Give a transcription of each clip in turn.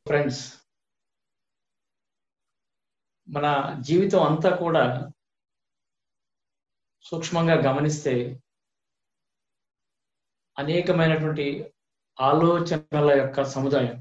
Friends మన జీవితం అంతా కూడా సూక్ష్మంగా గమనిస్తే అనేకమైనటువంటి ఆలోచనల యొక్క సముదాయం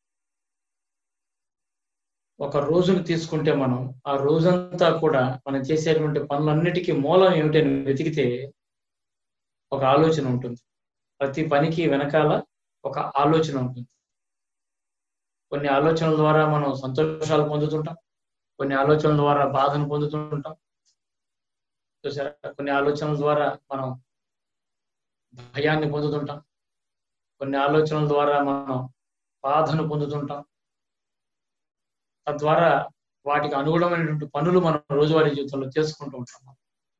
ఒక రోజును తీసుకుంటే మనం ఆ రోజంతా కూడా మనం చేసేటువంటి పనులన్నిటికీ మూలం ఏమిటని వెతికితే ఒక ఆలోచన ఉంటుంది ప్రతి పనికి వెనకాల ఒక ఆలోచన ఉంటుంది కొన్ని ఆలోచనల ద్వారా మనం సంతోషాలు పొందుతుంటాం కొన్ని ఆలోచనల ద్వారా బాధను పొందుతుంటాం చూసారా కొన్ని ఆలోచనల ద్వారా మనం భయాన్ని పొందుతుంటాం కొన్ని ఆలోచనల ద్వారా మనం బాధను పొందుతుంటాం తద్వారా వాటికి అనుగుణమైనటువంటి పనులు మనం రోజువారీ జీవితంలో చేసుకుంటూ ఉంటాం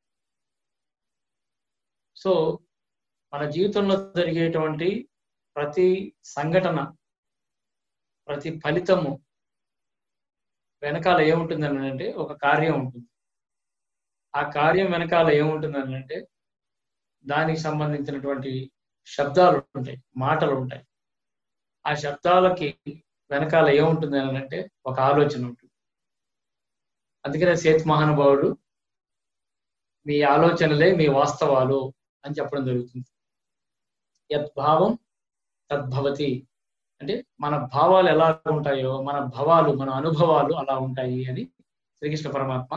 సో మన జీవితంలో జరిగేటువంటి ప్రతి సంఘటన ప్రతి ఫలితము వెనకాల ఏముంటుందని అంటే ఒక కార్యం ఉంటుంది ఆ కార్యం వెనకాల ఏముంటుందని అంటే దానికి సంబంధించినటువంటి శబ్దాలు ఉంటాయి మాటలు ఉంటాయి ఆ శబ్దాలకి వెనకాల ఏముంటుంది అని అంటే ఒక ఆలోచన ఉంటుంది అందుకనే సేత్ మహానుభావుడు మీ ఆలోచనలే మీ వాస్తవాలు అని చెప్పడం జరుగుతుంది యద్భావం తద్భవతి అంటే మన భావాలు ఎలా ఉంటాయో మన భవాలు మన అనుభవాలు అలా ఉంటాయి అని శ్రీకృష్ణ పరమాత్మ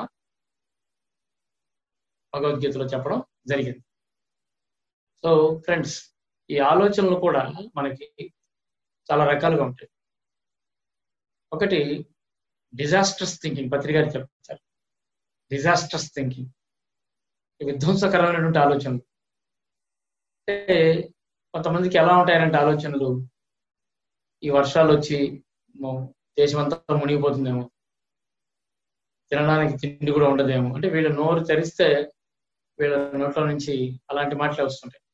భగవద్గీతలో చెప్పడం జరిగింది సో ఫ్రెండ్స్ ఈ ఆలోచనలు కూడా మనకి చాలా రకాలుగా ఉంటాయి ఒకటి డిజాస్టర్స్ థింకింగ్ పత్రిక చెప్తారు డిజాస్టర్స్ థింకింగ్ విధ్వంసకరమైనటువంటి ఆలోచనలు అంటే కొంతమందికి ఎలా ఉంటాయంటే ఆలోచనలు ఈ వర్షాలు వచ్చి దేశమంతా మునిగిపోతుందేమో తినడానికి తిండి కూడా ఉండదేమో అంటే వీళ్ళ నోరు తెరిస్తే వీళ్ళ నోట్ల నుంచి అలాంటి మాటలే వస్తుంటాయి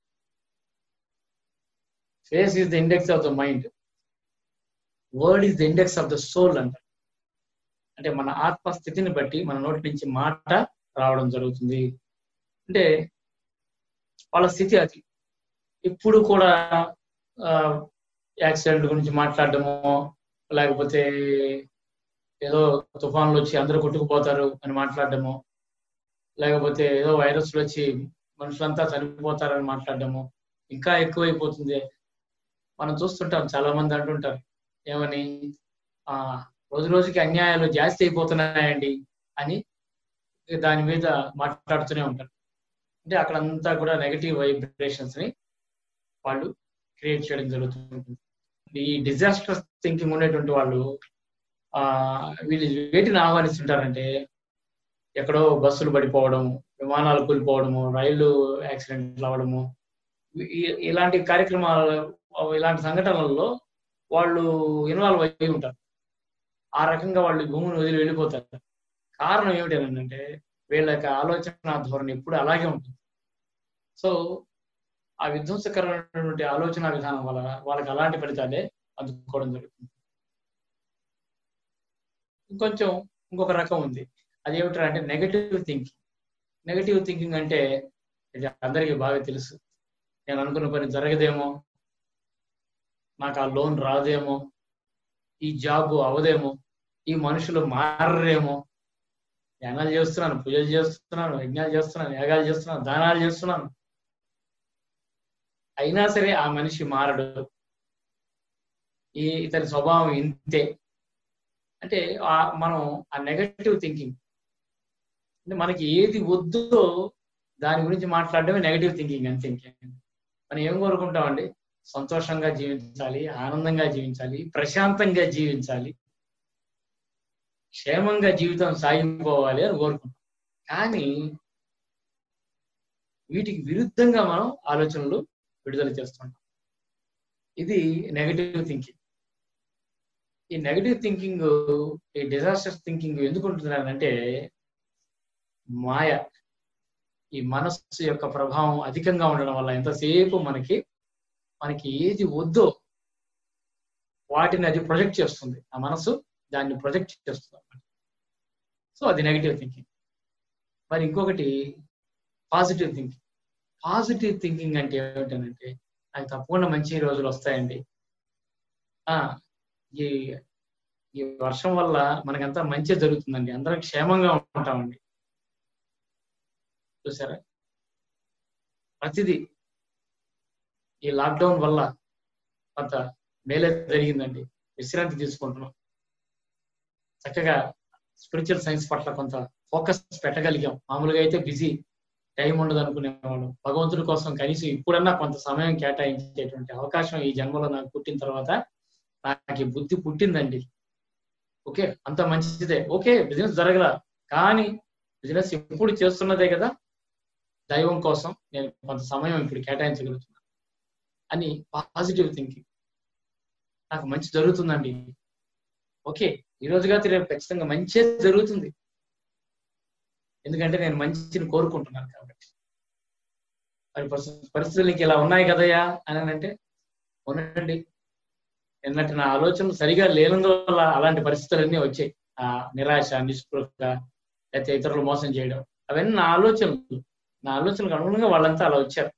face is the index of the mind word is the index of the soul అంట అంటే మన ఆత్మస్థితిని బట్టి మన నోటి నుంచి మాట రావడం జరుగుతుంది అంటే వాళ్ళ స్థితి అది ఇప్పుడు కూడా యాక్సిడెంట్ గురించి మాట్లాడడము లేకపోతే ఏదో తుఫాన్లు వచ్చి అందరూ కొట్టుకుపోతారు అని మాట్లాడడము లేకపోతే ఏదో వైరస్లు వచ్చి మనుషులంతా చనిపోతారని మాట్లాడడము ఇంకా ఎక్కువైపోతుంది మనం చూస్తుంటాం చాలా మంది అంటుంటారు ఏమని ఆ రోజు రోజుకి అన్యాయాలు జాస్తి అయిపోతున్నాయండి అని దాని మీద మాట్లాడుతూనే ఉంటారు అంటే అక్కడంతా కూడా నెగటివ్ వైబ్రేషన్స్ ని వాళ్ళు క్రియేట్ చేయడం జరుగుతుంది ఈ డిజాస్టర్ థింకింగ్ ఉండేటువంటి వాళ్ళు ఆ వీళ్ళు వేటిని ఆహ్వానిస్తుంటారంటే ఎక్కడో బస్సులు పడిపోవడం విమానాలు కూలిపోవడము రైళ్లు యాక్సిడెంట్లు అవ్వడము ఇలాంటి కార్యక్రమాలు ఇలాంటి సంఘటనలలో వాళ్ళు ఇన్వాల్వ్ అయ్యి ఉంటారు ఆ రకంగా వాళ్ళు భూమిని వదిలి వెళ్ళిపోతారు కారణం ఏమిటంటే వీళ్ళ యొక్క ఆలోచన ధోరణి ఎప్పుడు అలాగే ఉంటుంది సో ఆ విధ్వంసకరమైనటువంటి ఆలోచన విధానం వల్ల వాళ్ళకి అలాంటి ఫలితాలే అందుకోవడం జరుగుతుంది ఇంకొంచెం ఇంకొక రకం ఉంది అది ఏమిటంటే నెగటివ్ థింకింగ్ నెగటివ్ థింకింగ్ అంటే ఇది అందరికీ బాగా తెలుసు నేను అనుకున్న పని జరగదేమో నాకు ఆ లోన్ రాదేమో ఈ జాబ్ అవదేమో ఈ మనుషులు మారరేమో ధ్యానాలు చేస్తున్నాను పూజలు చేస్తున్నాను యజ్ఞాలు చేస్తున్నాను యాగాలు చేస్తున్నాను దానాలు చేస్తున్నాను అయినా సరే ఆ మనిషి మారడు ఈ ఇతని స్వభావం ఇంతే అంటే మనం ఆ నెగటివ్ థింకింగ్ అంటే మనకి ఏది వద్దో దాని గురించి మాట్లాడడమే నెగటివ్ థింకింగ్ అంతే మనం ఏం కోరుకుంటామండి సంతోషంగా జీవించాలి ఆనందంగా జీవించాలి ప్రశాంతంగా జీవించాలి క్షేమంగా జీవితం సాగిపోవాలి అని కోరుకుంటాం కానీ వీటికి విరుద్ధంగా మనం ఆలోచనలు విడుదల చేస్తుంటాం ఇది నెగటివ్ థింకింగ్ ఈ నెగటివ్ థింకింగ్ ఈ డిజాస్టర్ థింకింగ్ ఎందుకు ఉంటుందంటే మాయ ఈ మనస్సు యొక్క ప్రభావం అధికంగా ఉండడం వల్ల ఎంతసేపు మనకి మనకి ఏది వద్దో వాటిని అది ప్రొజెక్ట్ చేస్తుంది ఆ మనసు దాన్ని ప్రొజెక్ట్ చేస్తుంది అన్నమాట సో అది నెగిటివ్ థింకింగ్ మరి ఇంకొకటి పాజిటివ్ థింకింగ్ పాజిటివ్ థింకింగ్ అంటే ఏమిటంటే నాకు తప్పకుండా మంచి రోజులు వస్తాయండి ఈ ఈ వర్షం వల్ల మనకంతా మంచి జరుగుతుందండి అందరం క్షేమంగా ఉంటామండి చూసారా ప్రతిదీ ఈ లాక్డౌన్ వల్ల కొంత మేలే జరిగిందండి విశ్రాంతి తీసుకుంటున్నాం చక్కగా స్పిరిచువల్ సైన్స్ పట్ల కొంత ఫోకస్ పెట్టగలిగాం మామూలుగా అయితే బిజీ టైం ఉండదు అనుకునేవాళ్ళం భగవంతుడి కోసం కనీసం ఇప్పుడన్నా కొంత సమయం కేటాయించేటువంటి అవకాశం ఈ జన్మలో నాకు పుట్టిన తర్వాత నాకు ఈ బుద్ధి పుట్టిందండి ఓకే అంత మంచిదే ఓకే బిజినెస్ జరగల కానీ బిజినెస్ ఎప్పుడు చేస్తున్నదే కదా దైవం కోసం నేను కొంత సమయం ఇప్పుడు కేటాయించగలుగుతున్నాను అని పాజిటివ్ థింకింగ్ నాకు మంచి జరుగుతుందండి ఓకే ఈ రోజు కాదు రేపు ఖచ్చితంగా మంచి జరుగుతుంది ఎందుకంటే నేను మంచిని కోరుకుంటున్నాను కాబట్టి మరి పరిస్థితులు ఇంక ఇలా ఉన్నాయి కదయ్యా అని అంటే అవునండి నిన్నటి నా ఆలోచనలు సరిగా లేనందువల్ల అలాంటి పరిస్థితులన్నీ వచ్చాయి ఆ నిరాశ నిస్పృహ లేకపోతే ఇతరులు మోసం చేయడం అవన్నీ నా ఆలోచనలు నా ఆలోచనలకు అనుగుణంగా వాళ్ళంతా అలా వచ్చారు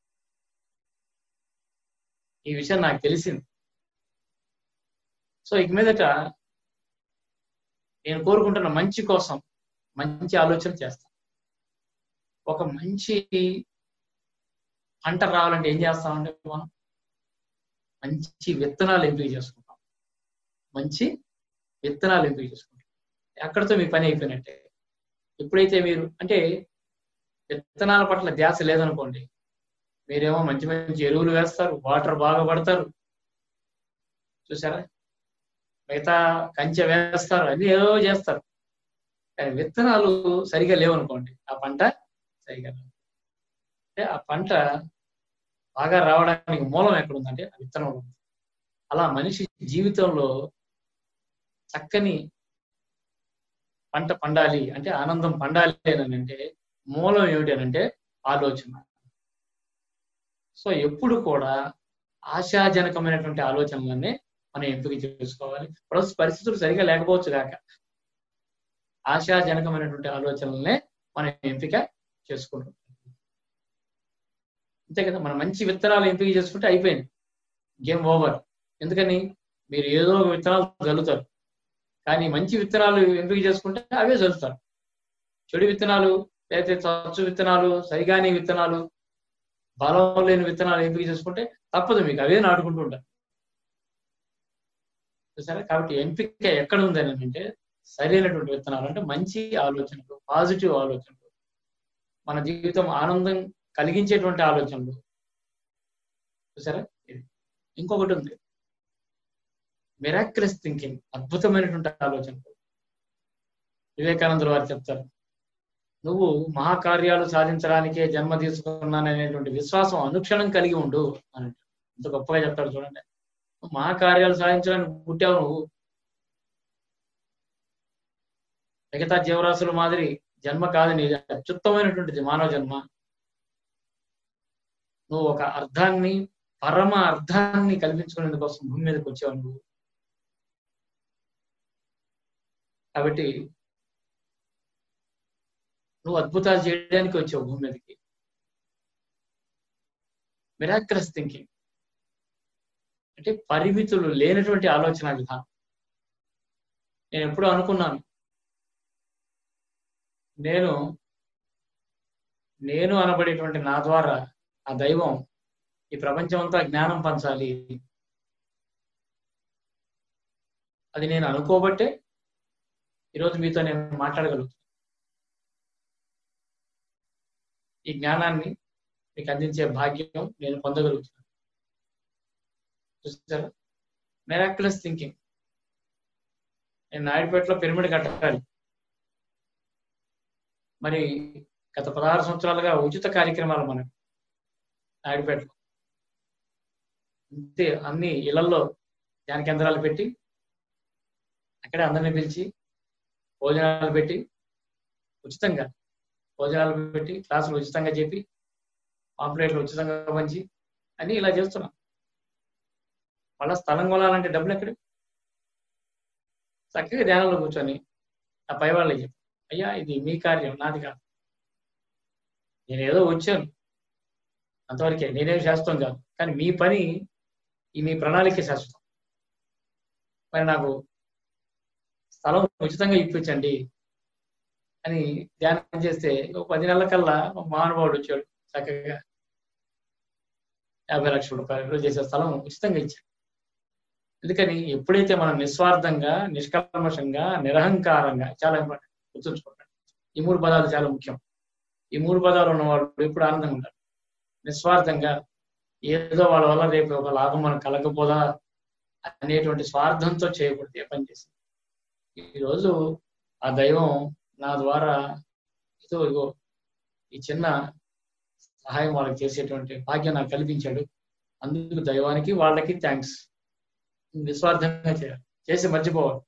ఈ విషయం నాకు తెలిసింది సో ఇక మీదట నేను కోరుకుంటున్న మంచి కోసం మంచి ఆలోచన చేస్తాను ఒక మంచి పంట రావాలంటే ఏం చేస్తామంటే మనం మంచి విత్తనాలు ఎంపిక చేసుకుంటాం మంచి విత్తనాలు ఎంపిక చేసుకుంటాం అక్కడితో మీ పని అయిపోయినట్టే ఎప్పుడైతే మీరు అంటే విత్తనాల పట్ల ధ్యాస లేదనుకోండి మీరేమో మంచి మంచి ఎరువులు వేస్తారు వాటర్ బాగా పడతారు చూసారా మిగతా కంచె వేస్తారు అన్ని ఏదో చేస్తారు కానీ విత్తనాలు సరిగా లేవనుకోండి ఆ పంట సరిగా అంటే ఆ పంట బాగా రావడానికి మూలం ఎక్కడుందంటే ఆ విత్తనంలో ఉంది అలా మనిషి జీవితంలో చక్కని పంట పండాలి అంటే ఆనందం పండాలి అని అంటే మూలం ఏమిటి అని అంటే ఆలోచన సో ఎప్పుడు కూడా ఆశాజనకమైనటువంటి ఆలోచనలన్నీ మనం ఎంపిక చేసుకోవాలి ప్రస్తుత పరిస్థితులు సరిగా లేకపోవచ్చు కాక ఆశాజనకమైనటువంటి ఆలోచనలనే మనం ఎంపిక చేసుకుంటాం అంతే కదా మనం మంచి విత్తనాలు ఎంపిక చేసుకుంటే అయిపోయింది గేమ్ ఓవర్ ఎందుకని మీరు ఏదో ఒక విత్తనాలు చల్లుతారు కానీ మంచి విత్తనాలు ఎంపిక చేసుకుంటే అవే చల్లుతారు చెడు విత్తనాలు లేకపోతే తచ్చు విత్తనాలు సరిగాని విత్తనాలు బలం లేని విత్తనాలు ఎంపిక చేసుకుంటే తప్పదు మీకు అవే నాటుకుంటూ ఉంటారు చూసారా కాబట్టి ఎంపిక ఎక్కడ ఉంది అని అంటే సరైనటువంటి విత్తనాలు అంటే మంచి ఆలోచనలు పాజిటివ్ ఆలోచనలు మన జీవితం ఆనందం కలిగించేటువంటి ఆలోచనలు చూసారా ఇంకొకటి ఉంది మిరాక్యులస్ థింకింగ్ అద్భుతమైనటువంటి ఆలోచనలు వివేకానందులు వారు చెప్తారు నువ్వు మహాకార్యాలు సాధించడానికే జన్మ తీసుకున్నాననేటువంటి విశ్వాసం అనుక్షణం కలిగి ఉండు అని ఇంత గొప్పగా చెప్తాడు చూడండి నువ్వు మహాకార్యాలు సాధించడానికి పుట్టావు నువ్వు మిగతా జీవరాశుల మాదిరి జన్మ కాదు నీ అత్యుత్తమైనటువంటిది మానవ జన్మ నువ్వు ఒక అర్థాన్ని పరమ అర్థాన్ని కల్పించుకునేందుకోసం భూమి మీదకి వచ్చావు నువ్వు కాబట్టి నువ్వు అద్భుతాలు చేయడానికి వచ్చావు భూమి మీదకి మిరాక్రస్ థింకింగ్ అంటే పరిమితులు లేనటువంటి ఆలోచన విధానం నేను ఎప్పుడూ అనుకున్నాను నేను నేను అనబడేటువంటి నా ద్వారా ఆ దైవం ఈ ప్రపంచం అంతా జ్ఞానం పంచాలి అది నేను అనుకోబట్టే ఈరోజు మీతో నేను మాట్లాడగలుగుతాను ఈ జ్ఞానాన్ని మీకు అందించే భాగ్యం నేను పొందగలుగుతున్నాను చూసారా మెరాక్యులస్ థింకింగ్ నేను నాయుడుపేటలో పిరమిడ్ కట్టాలి మరి గత పదహారు సంవత్సరాలుగా ఉచిత కార్యక్రమాలు మనకు నాయుడుపేటలో అంతే అన్ని ఇళ్లలో ధ్యాన కేంద్రాలు పెట్టి అక్కడే అందరిని పిలిచి భోజనాలు పెట్టి ఉచితంగా భోజనాలు పెట్టి క్లాసులు ఉచితంగా చెప్పి పాంప్లెట్లు ఉచితంగా పంచి అన్ని ఇలా చేస్తున్నాం మళ్ళా స్థలం కొనాలంటే డబ్బులు ఎక్కడ చక్కగా ధ్యానంలో కూర్చొని ఆ పై వాళ్ళకి చెప్పి అయ్యా ఇది మీ కార్యం నాది కాదు నేను ఏదో వచ్చాను అంతవరకే నేనేం శాస్త్రం కాదు కానీ మీ పని ఈ మీ ప్రణాళిక శాస్త్రం మరి నాకు స్థలం ఉచితంగా ఇప్పించండి అని ధ్యానం చేస్తే ఒక పది నెలల కల్లా ఒక మహానుభావుడు వచ్చాడు చక్కగా యాభై లక్షల రూపాయలు చేసే స్థలం ఉచితంగా ఇచ్చాడు ఎందుకని ఎప్పుడైతే మనం నిస్వార్థంగా నిష్కల్మషంగా నిరహంకారంగా చాలా ఇంపార్టెంట్ గుర్తుంచుకోండి ఈ మూడు పదాలు చాలా ముఖ్యం ఈ మూడు పదాలు ఉన్న వాళ్ళు ఎప్పుడు ఆనందంగా ఉంటారు నిస్వార్థంగా ఏదో వాళ్ళ వల్ల రేపు ఒక లాభం మనకు కలగపోదా అనేటువంటి స్వార్థంతో చేయకూడదు ఏ పని చేసి ఈరోజు ఆ దైవం నా ద్వారా ఏదో ఇగో ఈ చిన్న సహాయం వాళ్ళకి చేసేటువంటి భాగ్యం నాకు కల్పించాడు అందుకు దైవానికి వాళ్ళకి థ్యాంక్స్ నిస్వార్థంగా చేయాలి చేసి మర్చిపోవాలి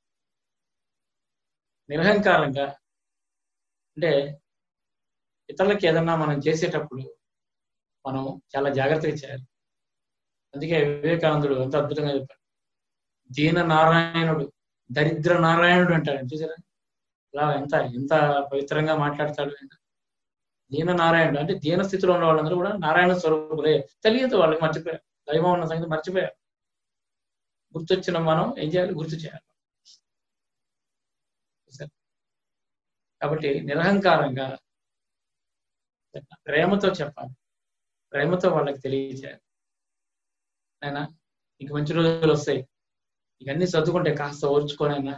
నిరహంకారంగా అంటే ఇతరులకి ఏదన్నా మనం చేసేటప్పుడు మనం చాలా జాగ్రత్తగా చేయాలి అందుకే వివేకానందుడు ఎంత అద్భుతంగా చెప్పాడు దీన నారాయణుడు దరిద్ర నారాయణుడు అంటాడు చూసారా ఇలా ఎంత ఎంత పవిత్రంగా మాట్లాడతాడు ఆయన దీన నారాయణుడు అంటే దీన స్థితిలో ఉన్న వాళ్ళందరూ కూడా నారాయణ స్వరూపులే తెలియదు వాళ్ళకి మర్చిపోయారు దైవం ఉన్న సంగతి మర్చిపోయారు గుర్తొచ్చిన మనం ఏం చేయాలి గుర్తు చేయాలి కాబట్టి నిరహంకారంగా ప్రేమతో చెప్పాలి ప్రేమతో వాళ్ళకి తెలియజేయాలి ఆయన నీకు మంచి రోజులు వస్తాయి ఇవన్నీ చదువుకుంటే కాస్త ఓర్చుకోనైనా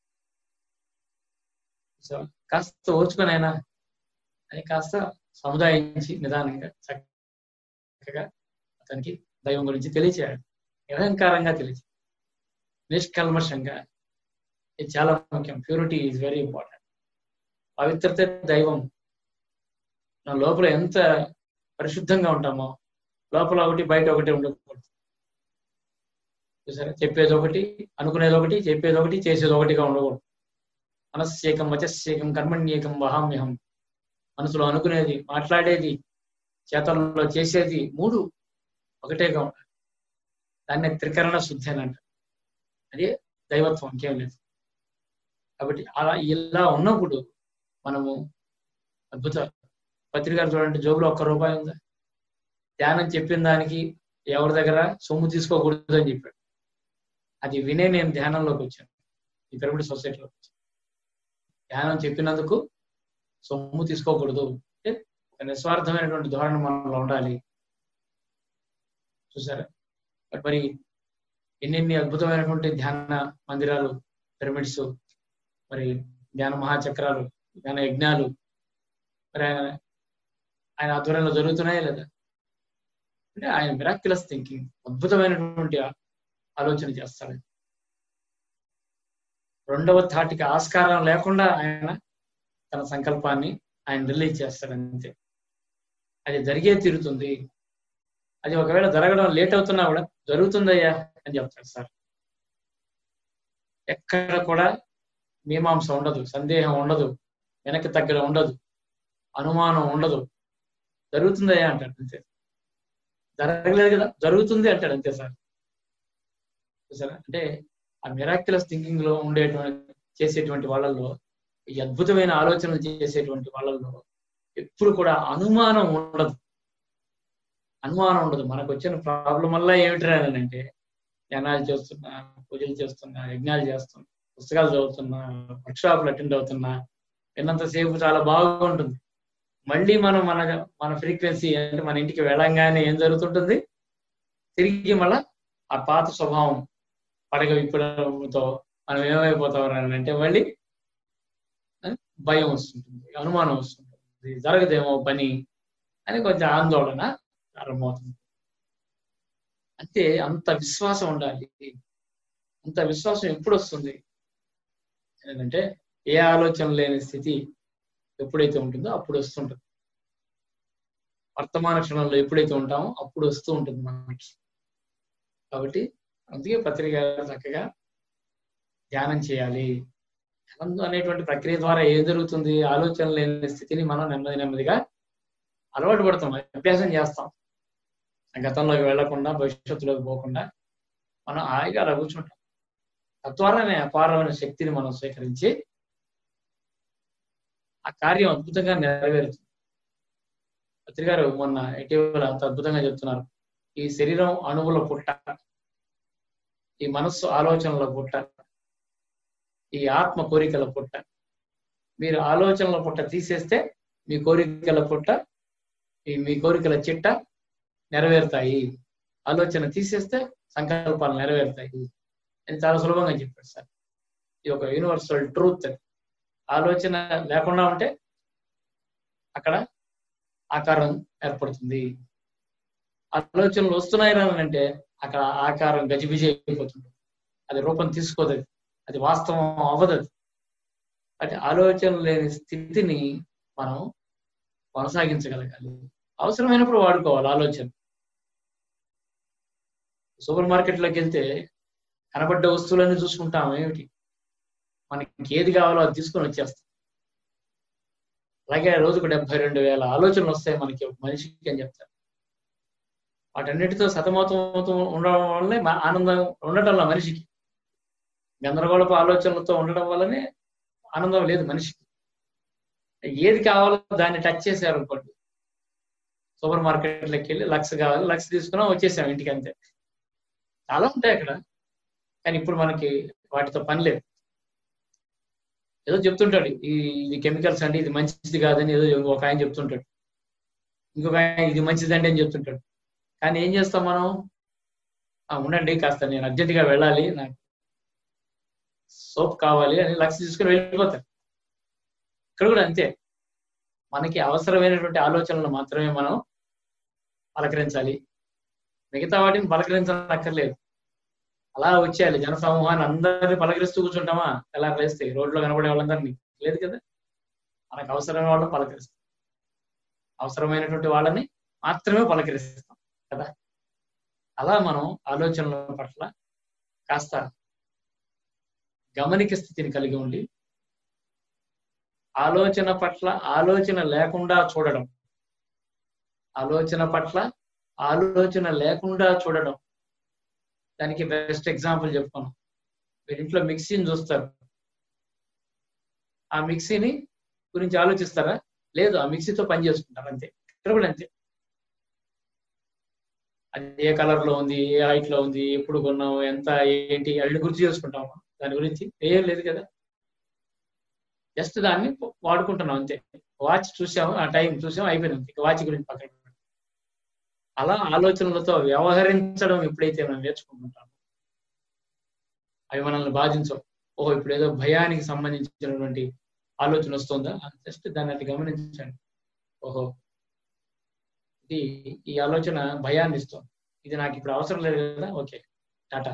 సో కాస్త ఓర్చుకోనైనా అని కాస్త సముదాయించి నిదానంగా చక్కగా అతనికి దైవం గురించి తెలియచేయాలి నిరహంకారంగా తెలియచేయాలి నిష్కల్మషంగా ఇది చాలా ముఖ్యం ప్యూరిటీ ఈజ్ వెరీ ఇంపార్టెంట్ పవిత్రత దైవం నా లోపల ఎంత పరిశుద్ధంగా ఉంటామో లోపల ఒకటి బయట ఒకటి ఉండకూడదు చూసారా చెప్పేది ఒకటి అనుకునేది ఒకటి చెప్పేది ఒకటి చేసేది ఒకటిగా ఉండకూడదు మనస్సేకం వచస్సేకం కర్మణ్యేకం వహామ్యహం మనసులో అనుకునేది మాట్లాడేది చేతల్లో చేసేది మూడు ఒకటేగా ఉండాలి దాన్ని త్రికరణ శుద్ధి అని అంటారు అదే దైవత్వం ఇంకేం లేదు కాబట్టి అలా ఇలా ఉన్నప్పుడు మనము అద్భుత పత్రికలు చూడండి జోబులో ఒక్క రూపాయి ఉందా ధ్యానం చెప్పిన దానికి ఎవరి దగ్గర సొమ్ము తీసుకోకూడదు అని చెప్పాడు అది వినే నేను ధ్యానంలోకి వచ్చాను ఈ పిరమిడ్ సొసైటీలోకి వచ్చాను ధ్యానం చెప్పినందుకు సొమ్ము తీసుకోకూడదు అంటే ఒక నిస్వార్థమైనటువంటి ధోరణి మనలో ఉండాలి చూసారా బట్ మరి ఎన్నెన్ని అద్భుతమైనటువంటి ధ్యాన మందిరాలు పిరమిడ్స్ మరి ధ్యాన మహాచక్రాలు ధ్యాన యజ్ఞాలు మరి ఆయన ఆయన ఆధ్వర్యంలో జరుగుతున్నాయా లేదా అంటే ఆయన మిరాక్యులస్ థింకింగ్ అద్భుతమైనటువంటి ఆలోచన చేస్తాడు రెండవ ధాటికి ఆస్కారం లేకుండా ఆయన తన సంకల్పాన్ని ఆయన రిలీజ్ చేస్తాడు అంతే అది జరిగే తీరుతుంది అది ఒకవేళ జరగడం లేట్ అవుతున్నా కూడా జరుగుతుందయ్యా అని చెప్తాడు సార్ ఎక్కడ కూడా మీమాంస ఉండదు సందేహం ఉండదు వెనక్కి తగ్గడం ఉండదు అనుమానం ఉండదు జరుగుతుందయ్యా అంటాడు అంతే జరగలేదు కదా జరుగుతుంది అంటాడు అంతే సార్ చూసారా అంటే ఆ మిరాక్యులస్ థింకింగ్ లో ఉండేటువంటి చేసేటువంటి వాళ్ళల్లో ఈ అద్భుతమైన ఆలోచనలు చేసేటువంటి వాళ్ళల్లో ఎప్పుడు కూడా అనుమానం ఉండదు అనుమానం ఉండదు మనకు వచ్చిన ప్రాబ్లం వల్ల ఏమిటి అంటే ధ్యానాలు చేస్తున్నా పూజలు చేస్తున్నా యజ్ఞాలు చేస్తున్నా పుస్తకాలు చదువుతున్నా వర్క్షాప్లు అటెండ్ అవుతున్నా విన్నంతసేపు చాలా బాగుంటుంది మళ్ళీ మనం మన మన ఫ్రీక్వెన్సీ అంటే మన ఇంటికి వెళ్ళంగానే ఏం జరుగుతుంటుంది తిరిగి మళ్ళా ఆ పాత స్వభావం పడగ విప్పడంతో మనం ఏమైపోతాం అంటే మళ్ళీ భయం వస్తుంటుంది అనుమానం వస్తుంటుంది జరగదేమో పని అని కొంచెం ఆందోళన ప్రారంభమవుతుంది అంటే అంత విశ్వాసం ఉండాలి అంత విశ్వాసం ఎప్పుడు వస్తుంది ఏంటంటే ఏ ఆలోచన లేని స్థితి ఎప్పుడైతే ఉంటుందో అప్పుడు వస్తుంటుంది వర్తమాన క్షణంలో ఎప్పుడైతే ఉంటామో అప్పుడు వస్తూ ఉంటుంది మనకి కాబట్టి అందుకే పత్రిక చక్కగా ధ్యానం చేయాలి ధ్యానం అనేటువంటి ప్రక్రియ ద్వారా ఏం జరుగుతుంది ఆలోచన లేని స్థితిని మనం నెమ్మది నెమ్మదిగా అలవాటు పడతాం అభ్యాసం చేస్తాం గతంలోకి వెళ్లకుండా భవిష్యత్తులోకి పోకుండా మనం హాయిగా అలా కూర్చుంటాం తద్వారానే అపారమైన శక్తిని మనం స్వీకరించి ఆ కార్యం అద్భుతంగా నెరవేరుతుంది పత్రికారు మొన్న ఇటీవల అంత అద్భుతంగా చెప్తున్నారు ఈ శరీరం అణువుల పుట్ట ఈ మనస్సు ఆలోచనల పుట్ట ఈ ఆత్మ కోరికల పుట్ట మీరు ఆలోచనల పుట్ట తీసేస్తే మీ కోరికల పుట్ట ఈ మీ కోరికల చిట్ట నెరవేరుతాయి ఆలోచన తీసేస్తే సంకల్పాలు నెరవేరుతాయి అని చాలా సులభంగా చెప్పాడు సార్ ఇది ఒక యూనివర్సల్ ట్రూత్ ఆలోచన లేకుండా ఉంటే అక్కడ ఆకారం ఏర్పడుతుంది ఆలోచనలు వస్తున్నాయి అంటే అక్కడ ఆకారం గజిబిజి అయిపోతుంది అది రూపం తీసుకోదు అది అది వాస్తవం అవ్వదు అది అంటే ఆలోచన లేని స్థితిని మనం కొనసాగించగలగాలి అవసరమైనప్పుడు వాడుకోవాలి ఆలోచన సూపర్ మార్కెట్లోకి వెళ్తే కనబడ్డ వస్తువులన్నీ చూసుకుంటాం ఏమిటి మనకి ఏది కావాలో అది తీసుకొని వచ్చేస్తాం అలాగే రోజుకు డెబ్బై రెండు వేల ఆలోచనలు వస్తాయి మనకి ఒక మనిషికి అని చెప్తారు వాటన్నిటితో సతమతం అవుతూ ఉండడం వల్లనే మా- ఆనందం ఉండటంలో మనిషికి గందరగోళపు ఆలోచనలతో ఉండడం వల్లనే ఆనందం లేదు మనిషికి ఏది కావాలో దాన్ని టచ్ చేశారు అనుకోండి సూపర్ మార్కెట్లోకి వెళ్ళి లక్ష కావాలి లక్ష తీసుకున్నాం వచ్చేసాం ఇంటికి అంతే చాలా ఉంటాయి అక్కడ కానీ ఇప్పుడు మనకి వాటితో పని లేదు ఏదో చెప్తుంటాడు ఈ ఇది కెమికల్స్ అంటే ఇది మంచిది కాదని ఏదో ఒక ఆయన చెప్తుంటాడు ఇంకొక ఆయన ఇది మంచిదండి అని చెప్తుంటాడు కానీ ఏం చేస్తాం మనం "ఆ, ఉండండి కాస్త నేను అర్జెంటుగా వెళ్ళాలి నాకు సోప్ కావాలి అని లక్ష తీసుకుని వెళ్ళిపోతారు ఇక్కడ కూడా అంతే మనకి అవసరమైనటువంటి ఆలోచనలు మాత్రమే మనం పలకరించాలి మిగతా వాటిని పలకరించనక్కర్లేదు అలా వచ్చేయాలి జన సమూహాన్ని అందరినీ పలకరిస్తూ కూర్చుంటామా ఎలా లేస్తే రోడ్లో కనబడే వాళ్ళందరినీ లేదు కదా మనకు అవసరమైన వాళ్ళని పలకరిస్తాం అవసరమైనటువంటి వాళ్ళని మాత్రమే పలకరిస్తాం కదా అలా మనం ఆలోచనల పట్ల కాస్త గమనిక స్థితిని కలిగి ఉండి ఆలోచన పట్ల ఆలోచన లేకుండా చూడడం ఆలోచన పట్ల ఆలోచన లేకుండా చూడడం దానికి బెస్ట్ ఎగ్జాంపుల్ చెప్పుకున్నాం మీరు ఇంట్లో మిక్సీని చూస్తారు ఆ మిక్సీని గురించి ఆలోచిస్తారా లేదు ఆ మిక్సీతో పని చేసుకుంటారు అంతే ఇక్కడ కూడా అంతే అది ఏ కలర్ లో ఉంది ఏ హైట్ లో ఉంది ఎప్పుడు కొన్నాం ఎంత ఏంటి అన్ని గుర్తు చేసుకుంటాము దాని గురించి ఏం లేదు కదా జస్ట్ దాన్ని వాడుకుంటున్నాం అంతే వాచ్ చూసాము ఆ టైం చూసాము అయిపోయింది ఇక వాచ్ గురించి పక్కన పెట్టండి. అలా ఆలోచనలతో వ్యవహరించడం ఎప్పుడైతే మనం నేర్చుకుంటుంటామో అవి మనల్ని బాధించవు ఓహో ఇప్పుడు ఏదో భయానికి సంబంధించినటువంటి ఆలోచన వస్తుందా జస్ట్ దాన్ని అట్లా గమనించండి ఓహో ఇది ఈ ఆలోచన భయాన్ని ఇస్తుంది ఇది నాకు ఇప్పుడు అవసరం లేదు కదా ఓకే టాటా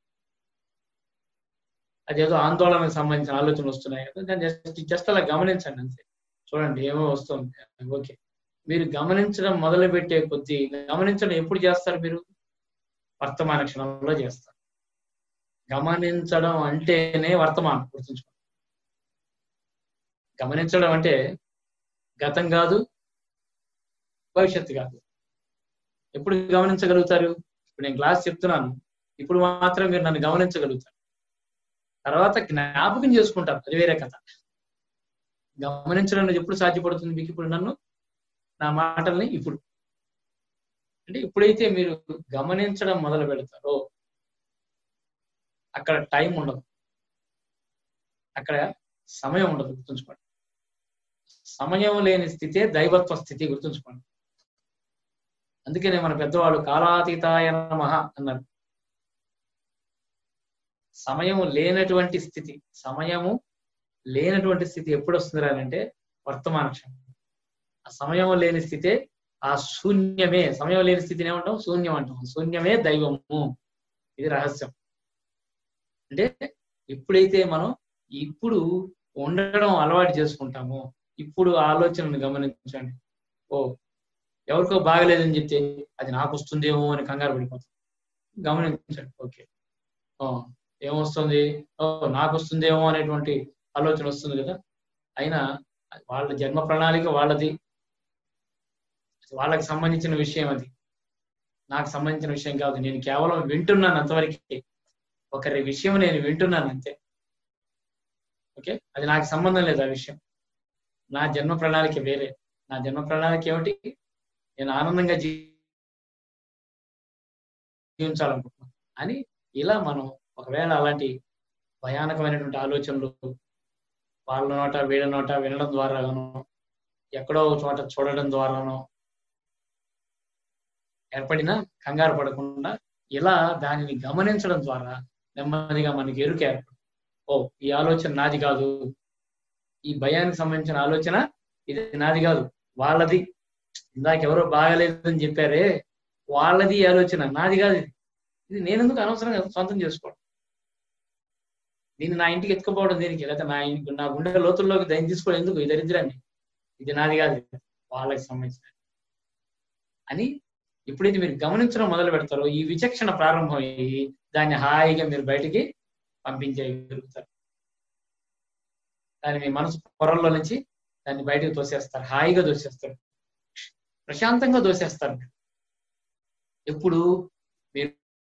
అదేదో ఆందోళనకు సంబంధించిన ఆలోచనలు వస్తున్నాయి కదా దాన్ని జస్ట్ జస్ట్ అలా గమనించండి అంతే చూడండి ఏమో వస్తుంది ఓకే మీరు గమనించడం మొదలు పెట్టే కొద్దీ గమనించడం ఎప్పుడు చేస్తారు మీరు వర్తమాన క్షణంలో చేస్తారు గమనించడం అంటేనే వర్తమానం గుర్తుంచుకోండి గమనించడం అంటే గతం కాదు భవిష్యత్తు కాదు ఎప్పుడు గమనించగలుగుతారు ఇప్పుడు నేను క్లాస్ చెప్తున్నాను ఇప్పుడు మాత్రం మీరు నన్ను గమనించగలుగుతారు తర్వాత జ్ఞాపకం చేసుకుంటారు అది వేరే కథ గమనించడం ఎప్పుడు సాధ్యపడుతుంది మీకు ఇప్పుడు నన్ను నా మాటల్ని ఇప్పుడు అంటే ఎప్పుడైతే మీరు గమనించడం మొదలు పెడతారో అక్కడ టైం ఉండదు అక్కడ సమయం ఉండదు గుర్తుంచుకోండి సమయం లేని స్థితే దైవత్వ స్థితి గుర్తుంచుకోండి అందుకనే మన పెద్దవాళ్ళు కాలాతీతాయ నమః అన్నారు సమయము లేనటువంటి స్థితి సమయము లేనటువంటి స్థితి ఎప్పుడు వస్తుంది అంటే వర్తమాన క్షణం ఆ సమయం లేని స్థితే ఆ శూన్యమే సమయం లేని స్థితిని ఏమంటాం శూన్యం అంటాం శూన్యమే దైవము ఇది రహస్యం అంటే ఎప్పుడైతే మనం ఇప్పుడు ఉండడం అలవాటు చేసుకుంటామో ఇప్పుడు ఆలోచనను గమనించండి ఓ ఎవరికో బాగలేదని చెప్తే అది నాకు వస్తుందేమో అని కంగారు పడిపోతాం గమనించండి ఓకే ఓ ఏమొస్తుంది ఓ నాకు వస్తుందేమో అనేటువంటి ఆలోచన వస్తుంది కదా అయినా వాళ్ళ జన్మ ప్రణాళిక వాళ్ళది వాళ్ళకి సంబంధించిన విషయం అది నాకు సంబంధించిన విషయం కాదు నేను కేవలం వింటున్నాను అంతవరకు ఒకరి విషయం నేను వింటున్నాను అంతే ఓకే అది నాకు సంబంధం లేదు ఆ విషయం నా జన్మ ప్రణాళిక వేరే నా జన్మ ప్రణాళిక ఏమిటి నేను ఆనందంగా జీవించాలనుకుంటున్నాను అని ఇలా మనం ఒకవేళ అలాంటి భయానకమైనటువంటి ఆలోచనలు వాళ్ళ నోట వీళ్ళ నోట వినడం ద్వారానో ఎక్కడో ఒక చోట చూడడం ద్వారానో ఏర్పడిన కంగారు పడకుండా ఇలా దానిని గమనించడం ద్వారా నెమ్మదిగా మనకి ఎరుక ఏర్పడు ఓ ఈ ఆలోచన నాది కాదు ఈ భయానికి సంబంధించిన ఆలోచన ఇది నాది కాదు వాళ్ళది ఇందాక ఎవరో బాగలేదని చెప్పారే వాళ్ళది ఈ ఆలోచన నాది కాదు ఇది ఇది నేనెందుకు అనవసరంగా సొంతం చేసుకోవడం దీన్ని నా ఇంటికి ఎత్తుకుపోవడం దీనికి లేకపోతే నా ఇంటి నా గుండె లోతుల్లోకి దయం తీసుకోవడం ఎందుకు ఈ దరిద్రాన్ని ఇది నాది కాదు ఇది వాళ్ళకి సంబంధించిన అని ఎప్పుడైతే మీరు గమనించడం మొదలు పెడతారో ఈ విచక్షణ ప్రారంభమయ్యి దాన్ని హాయిగా మీరు బయటికి పంపించగలుగుతారు దాన్ని మీ మనసు పొరల్లో నుంచి దాన్ని బయటకు తోసేస్తారు హాయిగా దోసేస్తారు ప్రశాంతంగా దోసేస్తారు ఎప్పుడు మీరు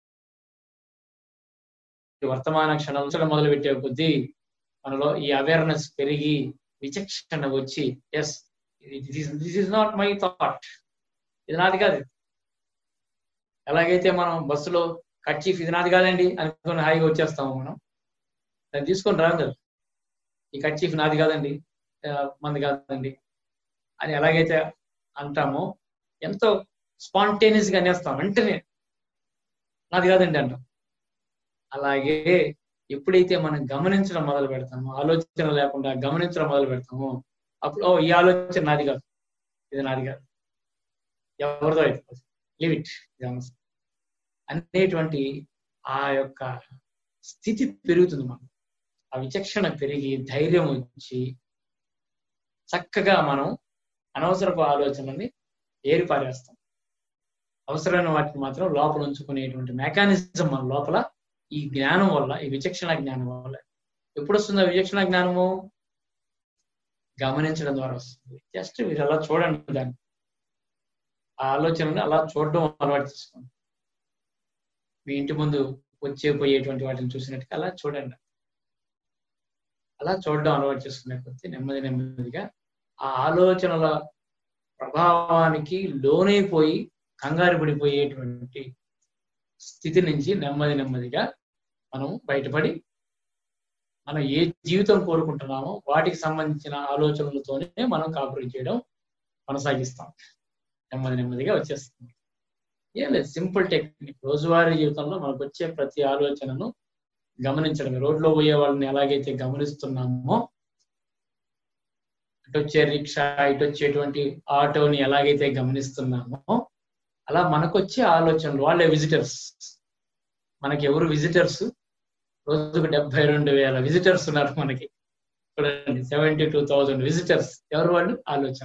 వర్తమాన క్షణం మొదలు పెట్టే కొద్దీ మనలో ఈ అవేర్నెస్ పెరిగి విచక్షణ వచ్చి yes this is not my thought ఇది నాది కాదు ఎలాగైతే మనం బస్సులో కట్ ఇది నాది కాదండి అనుకుని హాయిగా వచ్చేస్తాము మనం దాన్ని తీసుకొని రాదు ఈ కట్ చీఫ్ నాది కాదండి మంది కాదండి అని ఎలాగైతే అంటామో ఎంతో స్పాంటేనియస్ గా అనేస్తాం వెంటనే నాది కాదండి అంటాం అలాగే ఎప్పుడైతే మనం గమనించడం మొదలు పెడతామో ఆలోచన లేకుండా గమనించడం మొదలు పెడతామో అప్పుడు ఓ ఈ ఆలోచన నాది కాదు ఇది నాది కాదు ఎవరిదో అయిపోతుంది లివ్ ఇట్ అనేటువంటి ఆ యొక్క స్థితి పెరుగుతుంది మనం ఆ విచక్షణ పెరిగి ధైర్యం వచ్చి చక్కగా మనం అనవసరపు ఆలోచనల్ని ఏరిపారేస్తాం అవసరమైన వాటిని మాత్రం లోపల ఉంచుకునేటువంటి మెకానిజం మన లోపల ఈ జ్ఞానం వల్ల ఈ విచక్షణ జ్ఞానం వల్ల ఎప్పుడు వస్తుంది ఆ విచక్షణ జ్ఞానము గమనించడం ద్వారా వస్తుంది జస్ట్ మీరు అలా చూడండి దాన్ని ఆ ఆలోచనని అలా చూడడం అలవాటు చేసుకోండి మీ ఇంటి ముందు వచ్చే పోయేటువంటి వాటిని చూసినట్టుగా అలా చూడండి అలా చూడడం అలవాటు చేసుకునే కొద్దీ నెమ్మది నెమ్మదిగా ఆ ఆలోచనల ప్రభావానికి లోనైపోయి కంగారు పడిపోయేటువంటి స్థితి నుంచి నెమ్మది నెమ్మదిగా మనం బయటపడి మనం ఏ జీవితం కోరుకుంటున్నామో వాటికి సంబంధించిన ఆలోచనలతోనే మనం కాపురం చేయడం కొనసాగిస్తాం నెమ్మది నెమ్మదిగా వచ్చేస్తుంది ఏం లేదు సింపుల్ టెక్నిక్ రోజువారీ జీవితంలో మనకు వచ్చే ప్రతి ఆలోచనను గమనించడం రోడ్లో పోయే వాళ్ళని ఎలాగైతే గమనిస్తున్నామో ఇటు వచ్చే రిక్షా ఇటు వచ్చేటువంటి ఆటోని ఎలాగైతే గమనిస్తున్నామో అలా మనకు వచ్చే ఆలోచనలు వాళ్ళే విజిటర్స్ మనకి ఎవరు విజిటర్స్ రోజుకు డెబ్బై రెండు వేల విజిటర్స్ ఉన్నారు మనకి చూడండి సెవెంటీ టూ థౌజండ్ విజిటర్స్ ఎవరు వాళ్ళు ఆలోచన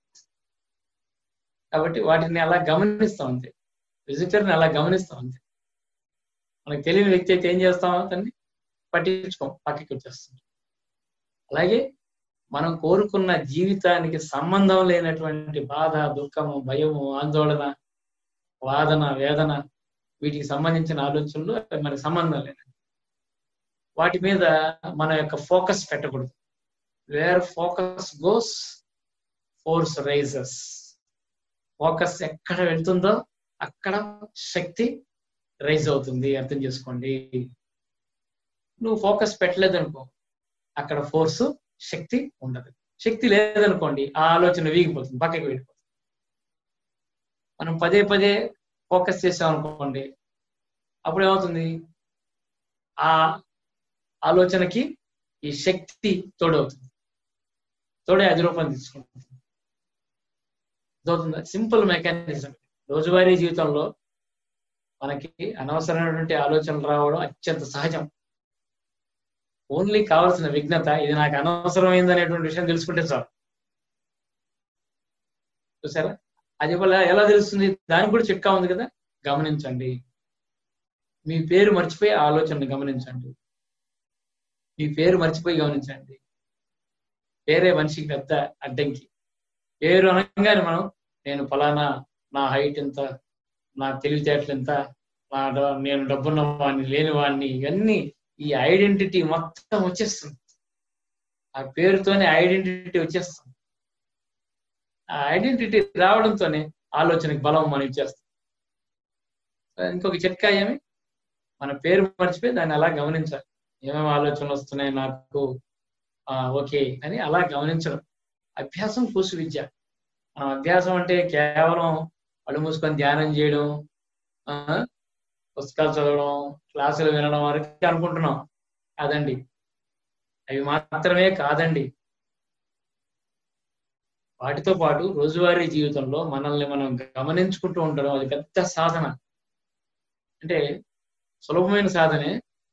కాబట్టి వాటిని అలా గమనిస్తాం అంతే విజిటర్ని అలా గమనిస్తాం అంతే మనకు తెలియని వ్యక్తి అయితే ఏం చేస్తాం అతన్ని పట్టించుకోం పక్కకి వచ్చేస్తాం అలాగే మనం కోరుకున్న జీవితానికి సంబంధం లేనటువంటి బాధ దుఃఖము భయము ఆందోళన వాదన వేదన వీటికి సంబంధించిన ఆలోచనలు మనకి సంబంధం లేదు వాటి మీద మన యొక్క ఫోకస్ పెట్టకూడదు where focus goes force rises focus ఎక్కడ వెళ్తుందో అక్కడ శక్తి రైజ్ అవుతుంది అర్థం చేసుకోండి నువ్వు ఫోకస్ పెట్టలేదనుకో అక్కడ ఫోర్స్ శక్తి ఉండదు శక్తి లేదనుకోండి ఆ ఆలోచన వీగిపోతుంది పక్కకి వెళ్ళిపోతుంది మనం పదే పదే ఫోకస్ చేసాం అనుకోండి అప్పుడు ఏమవుతుంది ఆ ఆలోచనకి ఈ శక్తి తోడవుతుంది తోడే అది రూపం తీసుకుంటుంది అవుతుంది సింపుల్ మెకానిజం రోజువారీ జీవితంలో మనకి అనవసరమైనటువంటి ఆలోచనలు రావడం అత్యంత సహజం ఓన్లీ కావాల్సిన విఘ్నత ఇది నాకు అనవసరమైంది అనేటువంటి విషయం తెలుసుకుంటే చాలు చూసారా అది వల్ల ఎలా తెలుస్తుంది దానికి కూడా చిట్కా ఉంది కదా గమనించండి మీ పేరు మర్చిపోయి ఆలోచనను గమనించండి మీ పేరు మర్చిపోయి గమనించండి పేరే మనిషికి పెద్ద అడ్డంకి పేరు అనగానే మనం నేను ఫలానా నా హైట్ ఎంత నా తెలివితేటలు ఎంత నా నేను డబ్బున్న వాడిని లేని వాడిని ఇవన్నీ ఈ ఐడెంటిటీ మొత్తం వచ్చేస్తుంది ఆ పేరుతోనే ఐడెంటిటీ వచ్చేస్తుంది ఆ ఐడెంటిటీ రావడంతోనే ఆలోచనకి బలం మనం ఇచ్చేస్తాం ఇంకొక చిట్కా ఏమి మన పేరు మర్చిపోయి దాన్ని అలా గమనించాలి ఏమేమి ఆలోచనలు వస్తున్నాయి నాకు ఆ, ఓకే అని అలా గమనించడం అభ్యాసం కూసు విద్య మనం అభ్యాసం అంటే కేవలం కళ్ళు మూసుకొని ధ్యానం చేయడం ఆ, పుస్తకాలు చదవడం క్లాసులు వినడం వరకు అనుకుంటున్నాం కాదండి అవి మాత్రమే కాదండి వాటితో పాటు రోజువారీ జీవితంలో మనల్ని మనం గమనించుకుంటూ ఉండడం అది పెద్ద సాధన అంటే సులభమైన సాధనే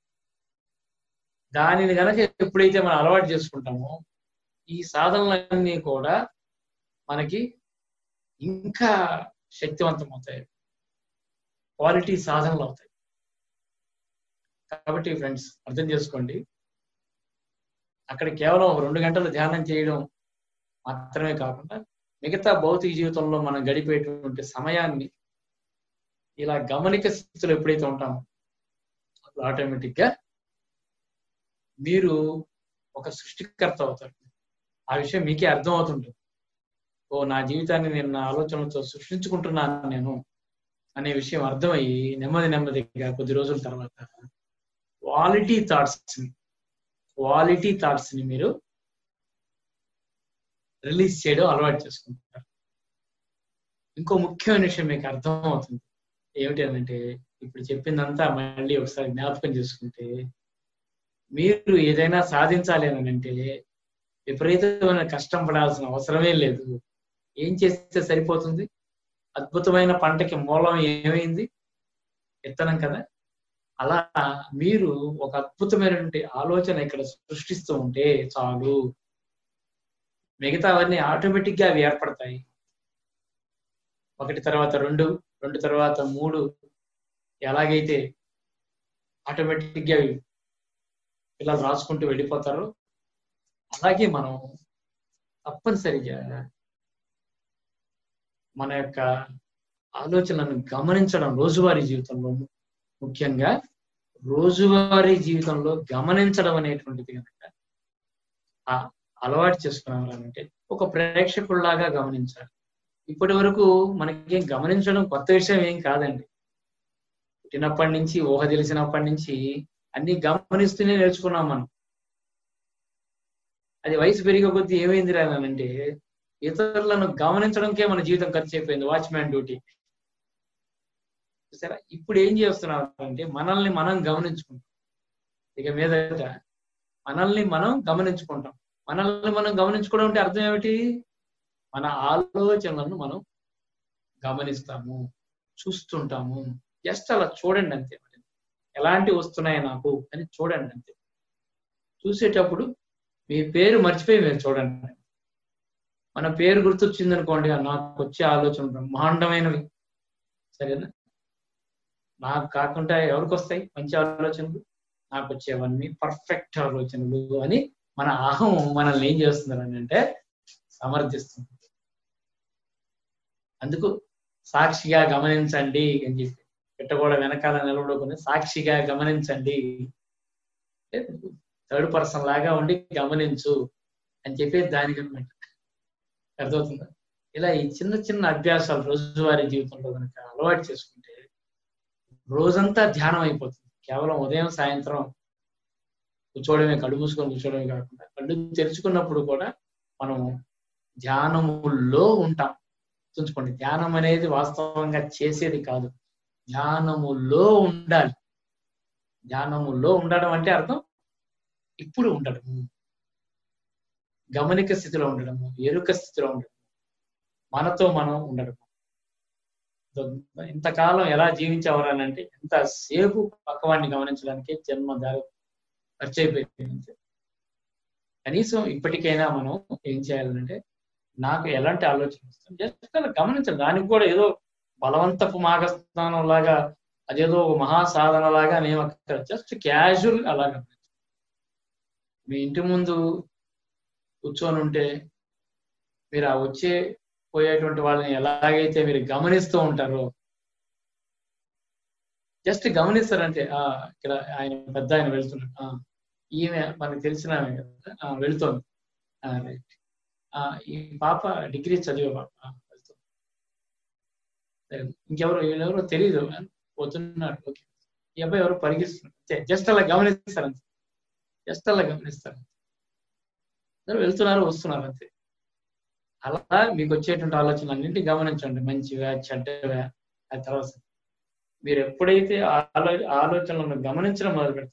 దానిని గనక ఎప్పుడైతే మనం అలవాటు చేసుకుంటామో ఈ సాధనలన్నీ కూడా మనకి ఇంకా శక్తివంతం అవుతాయి క్వాలిటీ సాధనలు అవుతాయి కాబట్టి ఫ్రెండ్స్ అర్థం చేసుకోండి అక్కడ కేవలం ఒక రెండు గంటలు ధ్యానం చేయడం మాత్రమే కాకుండా మిగతా భౌతిక జీవితంలో మనం గడిపేటువంటి సమయాన్ని ఇలా గమనిక స్థితిలో ఎప్పుడైతే ఉంటామో అప్పుడు ఆటోమేటిక్ గా మీరు ఒక సృష్టికర్త అవుతారు ఆ విషయం మీకే అర్థం అవుతుంటుంది ఓ నా జీవితాన్ని నేను నా ఆలోచనలతో సృష్టించుకుంటున్నాను నేను అనే విషయం అర్థమయ్యి నెమ్మది నెమ్మదిగా కొద్ది రోజుల తర్వాత క్వాలిటీ థాట్స్ ని క్వాలిటీ థాట్స్ ని మీరు రిలీజ్ చేయడం అలవాటు చేసుకుంటారు ఇంకో ముఖ్యమైన విషయం మీకు అర్థం అవుతుంది ఏమిటి అంటే ఇప్పుడు చెప్పిందంతా మళ్ళీ ఒకసారి జ్ఞాపకం చేసుకుంటే మీరు ఏదైనా సాధించాలి అని అంటే విపరీతమైన కష్టం పడాల్సిన అవసరమే లేదు ఏం చేస్తే సరిపోతుంది అద్భుతమైన పంటకి మూలం ఏమైంది విత్తనం కదా అలా మీరు ఒక అద్భుతమైనటువంటి ఆలోచన ఇక్కడ సృష్టిస్తూ ఉంటే చాలు మిగతావన్నీ ఆటోమేటిక్ గా అవి ఏర్పడతాయి ఒకటి తర్వాత రెండు రెండు తర్వాత మూడు ఎలాగైతే ఆటోమేటిక్ గా అవి పిల్లలు రాసుకుంటూ వెళ్ళిపోతారో అలాగే మనం తప్పనిసరిగా మన యొక్క ఆలోచనలను గమనించడం రోజువారీ జీవితంలో ముఖ్యంగా రోజువారీ జీవితంలో గమనించడం అనేటువంటిది కనుక ఆ అలవాటు చేసుకున్నామంటే ఒక ప్రేక్షకుల్లాగా గమనించాలి ఇప్పటి వరకు మనకేం గమనించడం కొత్త విషయం ఏం కాదండి పుట్టినప్పటి నుంచి ఊహ తెలిసినప్పటి నుంచి అన్ని గమనిస్తూనే నేర్చుకున్నాం మనం అది వయసు పెరిగే కొద్దీ ఏమైంది అంటే ఇతరులను గమనించడంకే మన జీవితం ఖర్చు అయిపోయింది వాచ్మ్యాన్ డ్యూటీ సరే ఇప్పుడు ఏం చేస్తున్నాం అంటే మనల్ని మనం గమనించుకుంటాం ఇక మీదట మనల్ని మనం గమనించుకుంటాం మనల్ని మనం గమనించుకోవడం అంటే అర్థం ఏమిటి మన ఆలోచనలను మనం గమనిస్తాము చూస్తుంటాము జస్ట్ అలా చూడండి అంతే ఎలాంటి వస్తున్నాయి నాకు అని చూడండి అంతే చూసేటప్పుడు మీ పేరు మర్చిపోయి మీరు చూడండి మన పేరు గుర్తొచ్చింది అనుకోండి నాకు వచ్చే ఆలోచన బ్రహ్మాండమైనవి సరేనా నాకు కాకుండా ఎవరికి వస్తాయి మంచి ఆలోచనలు నాకు వచ్చేవన్నీ పర్ఫెక్ట్ ఆలోచనలు అని మన అహం మనల్ని ఏం చేస్తున్నారు అంటే సమర్థిస్తుంది అందుకు సాక్షిగా గమనించండి అని చెప్పి పెట్టగోడ వెనకాల నిలబడుకుని సాక్షిగా గమనించండి థర్డ్ పర్సన్ లాగా ఉండి గమనించు అని చెప్పి దానికి అనమాట అర్థమవుతుందా ఇలా ఈ చిన్న చిన్న అభ్యాసాలు రోజువారీ జీవితంలో కనుక అలవాటు చేసుకుంటే రోజంతా ధ్యానం అయిపోతుంది కేవలం ఉదయం సాయంత్రం కూర్చోవడమే కళ్ళు మూసుకొని కూర్చోవడమే కాకుండా కళ్ళు తెరుచుకున్నప్పుడు కూడా మనం ధ్యానములో ఉంటాం గుర్తుంచుకోండి ధ్యానం అనేది వాస్తవంగా చేసేది కాదు ధ్యానములో ఉండాలి ధ్యానములో ఉండడం అంటే అర్థం ఇప్పుడు ఉండడం గమనిక స్థితిలో ఉండడము ఎరుక స్థితిలో ఉండడం మనతో మనం ఉండడం ఇంతకాలం ఎలా జీవించేవారని అంటే ఎంతసేపు పక్కవాడిని గమనించడానికి జన్మ దారి ఖర్చు అయిపోయింది కనీసం ఇప్పటికైనా మనం ఏం చేయాలంటే నాకు ఎలాంటి ఆలోచన వస్తుంది జస్ట్ అలా గమనించాలి దానికి కూడా ఏదో బలవంతపు మాగస్థానం లాగా అదేదో ఒక మహాసాధన లాగా నేను అక్కడ జస్ట్ క్యాజువల్ అలా గమనించాలి మీ ఇంటి ముందు కూర్చొని ఉంటే మీరు ఆ వచ్చే పోయేటువంటి వాళ్ళని ఎలాగైతే మీరు గమనిస్తూ ఉంటారో జస్ట్ గమనిస్తారంటే ఆ ఇక్కడ ఆయన పెద్ద ఆయన వెళ్తున్నాడు ఈమె మనకు తెలిసిన ఆమె కదా వెళుతోంది రైట్ ఈ పాప డిగ్రీ చదివే పాప వెళ్తుంది ఇంకెవరు వీళ్ళెవరో తెలియదు పోతున్నాడు ఓకే ఈ అబ్బాయి ఎవరు పరిగిస్తున్నాడు జస్ట్ అలా గమనిస్తారు అంతే జస్ట్ అలా గమనిస్తారు అందరూ వెళ్తున్నారు వస్తున్నారు అంతే అలా మీకు వచ్చేటువంటి ఆలోచనలు అన్నింటినీ గమనించండి మంచివా చెడ్డవా అది తర్వాత మీరు ఎప్పుడైతే ఆలో ఆలోచనలను గమనించడం మొదలు పెడతారో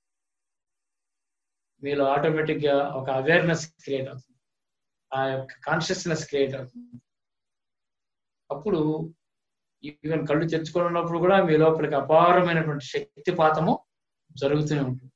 మీలో ఆటోమేటిక్ గా ఒక అవేర్నెస్ క్రియేట్ అవుతుంది ఆ యొక్క కాన్షియస్నెస్ క్రియేట్ అవుతుంది అప్పుడు ఈవెన్ కళ్ళు తెచ్చుకొని ఉన్నప్పుడు కూడా మీ లోపలికి అపారమైనటువంటి శక్తిపాతము జరుగుతూనే ఉంటుంది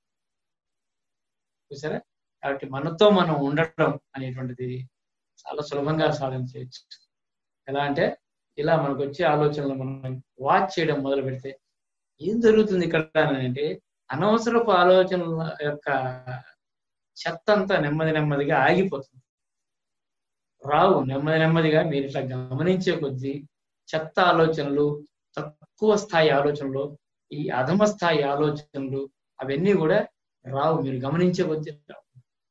చూసారా కాబట్టి మనతో మనం ఉండటం అనేటువంటిది చాలా సులభంగా సాధించవచ్చు ఎలా అంటే ఇలా మనకు వచ్చే ఆలోచనలు మనం వాచ్ చేయడం మొదలు పెడితే ఏం జరుగుతుంది ఇక్కడ అంటే అనవసరపు ఆలోచనల యొక్క చెత్త అంతా నెమ్మది నెమ్మదిగా ఆగిపోతుంది రావు నెమ్మది నెమ్మదిగా మీరు ఇట్లా గమనించే కొద్దీ చెత్త ఆలోచనలు తక్కువ స్థాయి ఆలోచనలు ఈ అధమ స్థాయి ఆలోచనలు అవన్నీ కూడా రావు మీరు గమనించే కొద్దీ రావు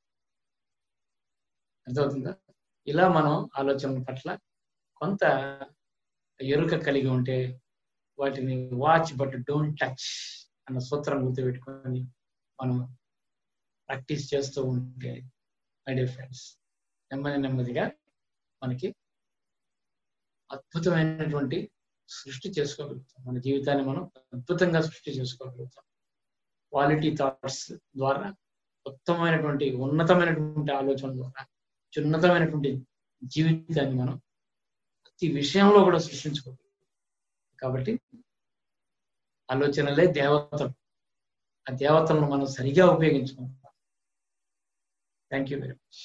అర్థమవుతుందా ఇలా మనం ఆలోచనల పట్ల కొంత ఎరుక కలిగి ఉంటే వాటిని వాచ్ బట్ డోంట్ టచ్ అన్న సూత్రం గుర్తుపెట్టుకొని మనం ప్రాక్టీస్ చేస్తూ ఉంటే మై డియర్ ఫ్రెండ్స్ నెమ్మది నెమ్మదిగా మనకి అద్భుతమైనటువంటి సృష్టి చేసుకోగలుగుతాం మన జీవితాన్ని మనం అద్భుతంగా సృష్టి చేసుకోగలుగుతాం క్వాలిటీ థాట్స్ ద్వారా ఉత్తమమైనటువంటి ఉన్నతమైనటువంటి ఆలోచన ద్వారా ఉన్నతమైనటువంటి జీవితాన్ని మనం ప్రతి విషయంలో కూడా సృష్టించుకోగలుగుతాం కాబట్టి ఆలోచనలే దేవతలు ఆ దేవతలను మనం సరిగా ఉపయోగించుకుంటాం thank you very much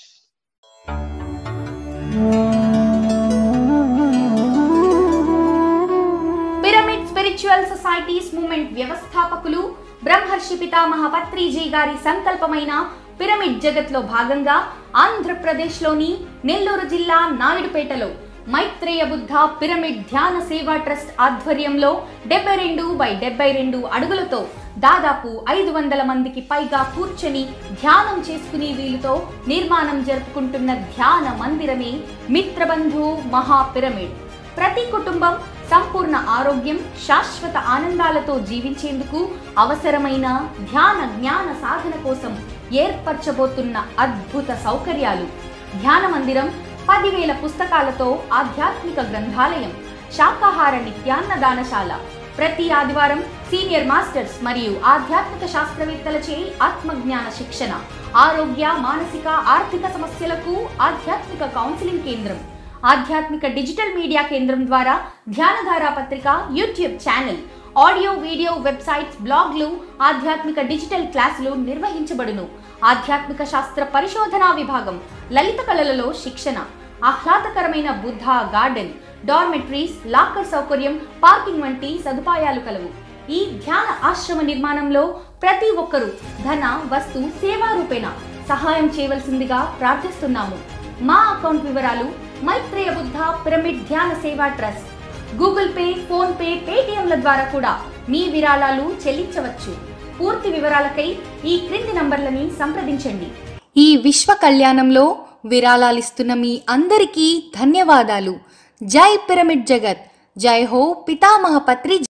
pyramid spiritual societies movement వ్యవస్థాపకులు బ్రహ్మర్షి పితామహ పత్రిజీ గారి సంకల్పమైన పిరమిడ్ జగత్లో భాగంగా ఆంధ్రప్రదేశ్లోని నెల్లూరు జిల్లా నాయుడుపేటలో మైత్రేయ బుద్ధ పిరమిడ్ ధ్యాన సేవా ట్రస్ట్ ఆధ్వర్యంలో డెబ్బై రెండు బై డెబ్బై రెండు అడుగులతో దాదాపు ఐదు వందల మందికి పైగా కూర్చొని ధ్యానం చేసుకునే వీలుతో నిర్మాణం జరుపుకుంటున్న ధ్యాన మందిరమే మిత్రబంధు మహా పిరమిడ్ ప్రతి కుటుంబం సంపూర్ణ ఆరోగ్యం శాశ్వత ఆనందాలతో జీవించేందుకు అవసరమైన ధ్యాన జ్ఞాన సాధన కోసం ఏర్పరచబోతున్న అద్భుత సౌకర్యాలు ధ్యాన మందిరం పదివేల పుస్తకాలతో ఆధ్యాత్మిక గ్రంథాలయం శాకాహార నిత్యాన్నదానశాల ప్రతి ఆదివారం సీనియర్ మాస్టర్స్ మరియు ఆధ్యాత్మిక శాస్త్రవేత్తలచే ఆత్మజ్ఞాన శిక్షణ ఆరోగ్య మానసిక ఆర్థిక సమస్యలకు ఆధ్యాత్మిక కౌన్సిలింగ్ కేంద్రం ఆధ్యాత్మిక డిజిటల్ మీడియా కేంద్రం ద్వారా ధ్యానధార పత్రిక YouTube channel audio video websites బ్లాగ్లు ఆధ్యాత్మిక డిజిటల్ క్లాసులు నిర్వహించబడును ఆధ్యాత్మిక శాస్త్ర పరిశోధనా విభాగం లలిత కళలలో శిక్షణ ఆహ్లాదకరమైన బుద్ధ గార్డెన్ డార్మెట్రీస్ లాకర్ సౌకర్యం పార్కింగ్ వంటి సదుపాయాలు కలవు ఈ ధ్యాన ఆశ్రమ నిర్మాణంలో ప్రతి ఒక్కరూ ధన వస్తు సేవా రూపేణ సహాయం చేయవలసిందిగా ప్రార్థిస్తున్నాము మా అకౌంట్ వివరాలు మైత్రేయ బుద్ధ పిరమిడ్ ధ్యాన సేవా trust Google Pay PhonePe పేటిఎంల ద్వారా కూడా మీ విరాళాలు చెల్లించవచ్చు పూర్తి వివరాలకై ఈ క్రింది నంబర్లని సంప్రదించండి ఈ విశ్వ కళ్యాణంలో విరాళాలిస్తున్న మీ అందరికీ ధన్యవాదాలు జై పిరమిడ్ జగత్ జై హో పితామహ పత్రి